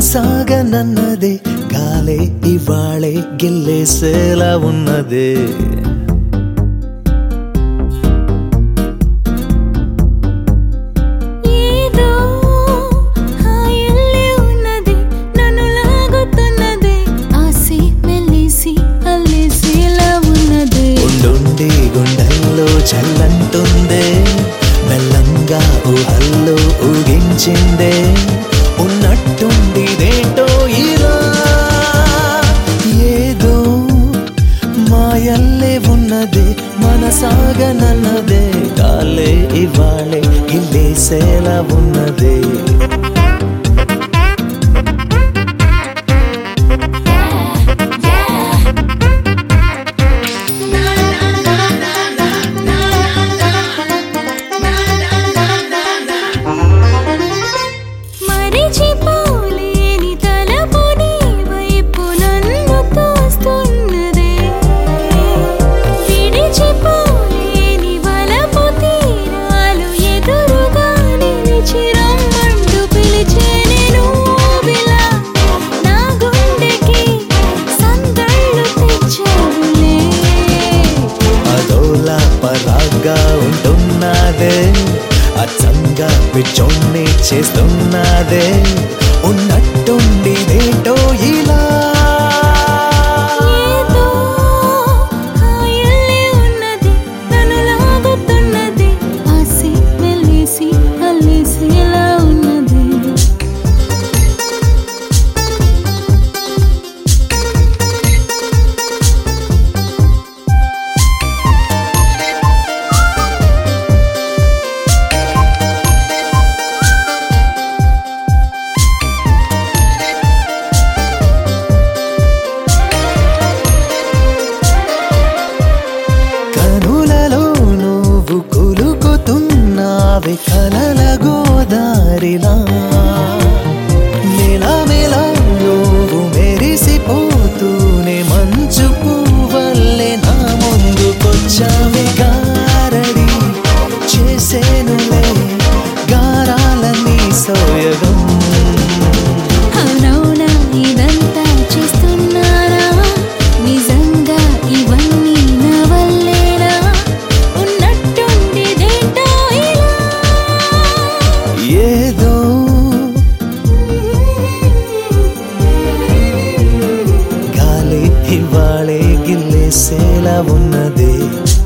కొనసాగనన్నదే గాలే ఇవాళే గిల్లేసేలా ఉన్నదే ఏదో హాయల్లే ఉన్నది నన్ను లాగుతున్నది ఆసి మెల్లిసి అల్లేసేలా ఉన్నది ఉండుండి గుండెల్లో చల్లంటుందే మెల్లంగా ఊహల్లో ఊగించిందే ఉన్నట్టుండి దేంటో ఇలా ఏదో మాయల్లే ఉన్నదే మనసాగనన్నదే కాలే ఇవాళే గిల్లేసేలా ఉన్నదే మరిచిపోలేని తలపు నీ వైపు నన్ను తోస్తున్నదే విడిచిపోలేని వలపు తీరాలు ఎదురుగా నిలిచి రమ్మంటూ పిలిచే నేను విలా నా గుండెకి సందళ్ళు తెచ్చావులే అదోలా పరాగ్గా ఉంటున్నదే అచ్చంగా పిచ్చోణ్ణి చేస్తున్నదే ఉన్నట్టుండి దేంటో ఇలా ఏదో హాయల్లే ఉన్నది నన్ను లాగుతున్నది ఆసి మెల్లిసి అల్లేసేలా ఉన్నది కనులలో నువ్వు కులుకుతున్నావే కలల గోదారిలా మెలా మెలా నువ్వు మెరిసిపోతూనే మంచు పువ్వల్లే నా ముందుకొచ్చావే గారడి చేసేనులే గారాలన్నీ సోయగం అవునవునా ఇదంతా చేస్తున్నానా నిజంగా ఇవన్నీ నా వల్లేనా ఉన్నట్టుండి దేంటో ఇలా ఏదో గాలి ఇవాళే గిల్లేసేలా ఉన్నదే